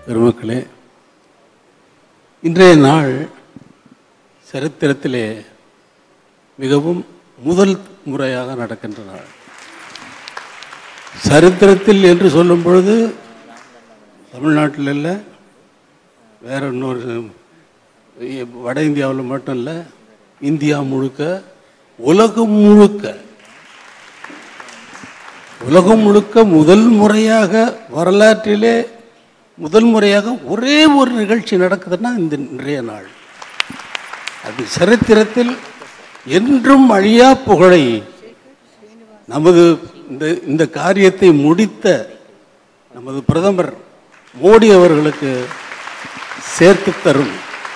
பெருமக்களே இன்றைய நாள் சரித்திரத்திலே மிகவும் முதல் முறையாக நடக்கின்ற நாள் சரித்திரத்தில் என்று சொல்லும் பொழுது தமிழ்நாட்டில் இல்லை வேற இன்னொரு வட இந்தியாவில் மட்டும் இல்லை இந்தியா முழுக்க உலகம் முழுக்க உலகம் முழுக்க முதல் முறையாக வரலாற்றிலே முதல் முறையாக ஒரே ஒரு நிகழ்ச்சி நடக்குதுன்னா இந்த இன்றைய நாள் அது சரித்திரத்தில் என்றும் அழியா புகழை நமது இந்த இந்த காரியத்தை முடித்த நமது பிரதமர் மோடி அவர்களுக்கு சேர்த்து தரும்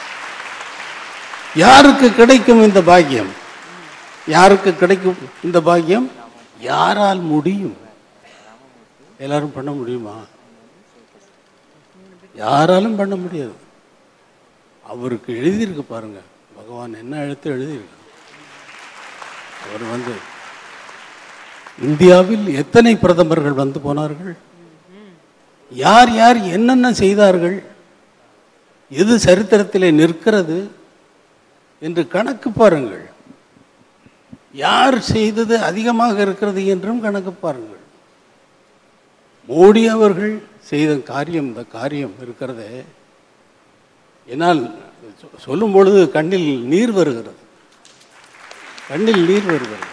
யாருக்கு கிடைக்கும் இந்த பாக்கியம் யாருக்கு கிடைக்கும் இந்த பாக்கியம் யாரால் முடியும் எல்லாரும் பண்ண முடியுமா யாராலும் பண்ண முடியாது அவருக்கு எழுதியிருக்கு பாருங்க பகவான் என்ன எழுத்து எழுதியிருக்கு அவர் வந்து இந்தியாவில் எத்தனை பிரதமர்கள் வந்து போனார்கள் யார் யார் என்னென்ன செய்தார்கள் எது சரித்திரத்திலே நிற்கிறது என்று கணக்கு பாருங்கள் யார் செய்தது அதிகமாக இருக்கிறது என்றும் கணக்கு பாருங்கள் மோடி அவர்கள் செய்த காரியம் இந்த காரியம் இருக்கிறதே என்னால் சொ- சொல்லும் பொழுது கண்ணில் நீர் வருகிறது கண்ணில் நீர் வருகிறது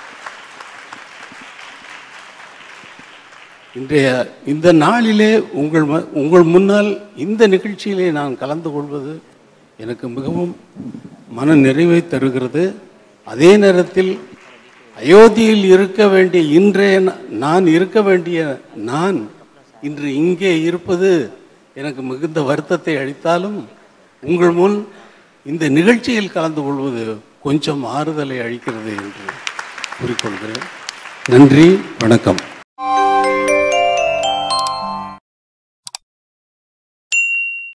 இன்றைய இந்த நாளிலே உங்கள் ம- உங்கள் முன்னால் இந்த நிகழ்ச்சியிலே நான் கலந்து கொள்வது எனக்கு மிகவும் மன நிறைவை தருகிறது அதே நேரத்தில் அயோத்தியில் இருக்க வேண்டிய இன்றைய நா- நான் இருக்க வேண்டிய நான் இன்று இங்கே இருப்பது எனக்கு மிகுந்த வருத்தத்தை அளித்தாலும் உங்கள் முன் இந்த நிகழ்ச்சியில் கலந்து கொள்வது கொஞ்சம் ஆறுதலை அளிக்கிறது என்று கூறிக்கொள்கிறேன் நன்றி வணக்கம்